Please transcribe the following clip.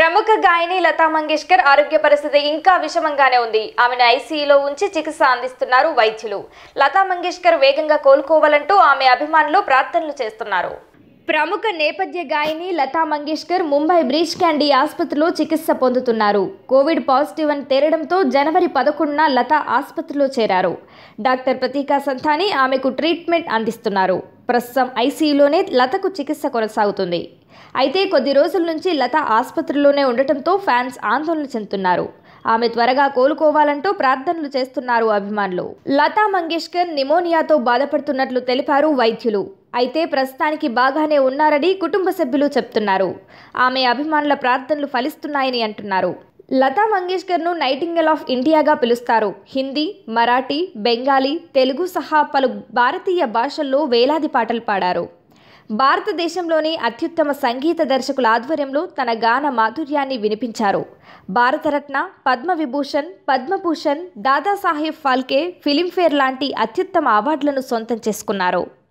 ప్రముఖ గాయని లతా మంగేష్కర్ ఆరోగ్య పరిస్థితి ఇంకా విషమంగానే ఉంది ఆమెను ఐసీయూలో ఉంచి చికిత్స అందిస్తున్నారు వైద్యులు లతా మంగేష్కర్ వేగంగా కోలుకోవాలంటూ ఆమె అభిమానులు ప్రార్థనలు చేస్తున్నారు ప్రముఖ నేపథ్య గాయని లతా మంగేష్కర్ ముంబై బ్రీచ్ క్యాండీ ఆసుపత్రిలో చికిత్స పొందుతున్నారు కోవిడ్ పాజిటివ్ అని తేలడంతో జనవరి పదకొండున లత ఆసుపత్రిలో చేరారు డాక్టర్ ప్రతీకా సంతాని ఆమెకు ట్రీట్మెంట్ అందిస్తున్నారు ప్రస్తుతం ఐసీయూలోనే లతకు చికిత్స కొనసాగుతుంది అయితే కొద్ది రోజుల నుంచి లత ఆసుపత్రిలోనే ఉండటంతో ఫ్యాన్స్ ఆందోళన చెందుతున్నారు ఆమె త్వరగా కోలుకోవాలంటూ ప్రార్థనలు చేస్తున్నారు అభిమానులు లతా మంగేష్కర్ నిమోనియాతో బాధపడుతున్నట్లు తెలిపారు వైద్యులు అయితే ప్రస్తుతానికి బాగానే ఉన్నారని కుటుంబ సభ్యులు చెప్తున్నారు ఆమె అభిమానుల ప్రార్థనలు ఫలిస్తున్నాయని అంటున్నారు లతా మంగేష్కర్ను నైటింగల్ ఆఫ్ ఇండియాగా పిలుస్తారు హిందీ మరాఠీ బెంగాలీ తెలుగు సహా పలు భారతీయ భాషల్లో వేలాది పాటలు పాడారు భారతదేశంలోని అత్యుత్తమ సంగీత దర్శకుల ఆధ్వర్యంలో తన గాన మాధుర్యాన్ని వినిపించారు భారతరత్న పద్మవిభూషణ్ పద్మభూషణ్ దాదాసాహెబ్ ఫాల్కే ఫిలింఫేర్ లాంటి అత్యుత్తమ అవార్డులను సొంతం చేసుకున్నారు